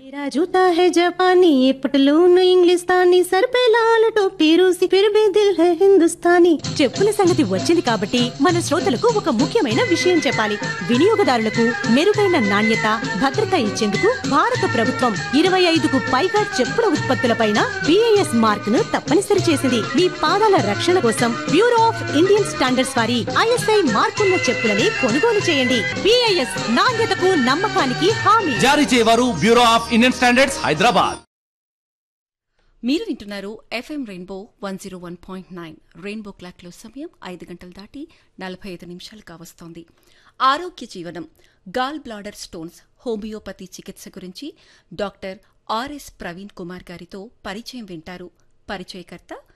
मेरा जूता है जापानी ये पटलून इंग्लिस्तानी सर पे लाल टोपी रूसी फिर भी दिल है हिंदुस्तानी చెప్పుల సంగతి వచ్చింది కాబట్టి మన శ్రోతలకు ఒక ముఖ్యమైన విషయం చెప్పాలి వినియోగదారులకు మెరుగైన నాణ్యత భద్రత ఇచ్చేందుకు భారత ప్రభుత్వం ఇరవై ఐదుకు పైగా చెప్పుల ఉత్పత్తులపైన బిఐఎస్ మార్క్ ను తప్పనిసరి చేసింది మీ పాదాల రక్షణ కోసం బ్యూరో ఆఫ్ ఇండియన్ స్టాండర్డ్స్ వారి ఐఎస్ఐ మార్కున్న చెప్పులని కొనుగోలు చేయండి బిఐఎస్ నాణ్యతకు నమ్మకానికి హామీ జారీ చేయవారు bureau of Indian standards Hyderabad మీరు వింటున్నారు FM rainbow one zero one point nine rainbow క్లాక్లో సమయం ఐదు గంటలు దాటి నలభై ఐదు నిమిషాలు కావస్తోంది ఆరోగ్య జీవనం గాల్ బ్లాడర్ స్టోన్స్ హోమియోపతి చికిత్స గురించి డాక్టర్ ఆర్ఎస్ ప్రవీణ్ కుమార్ గారితో పరిచయం వింటారు పరిచయకర్త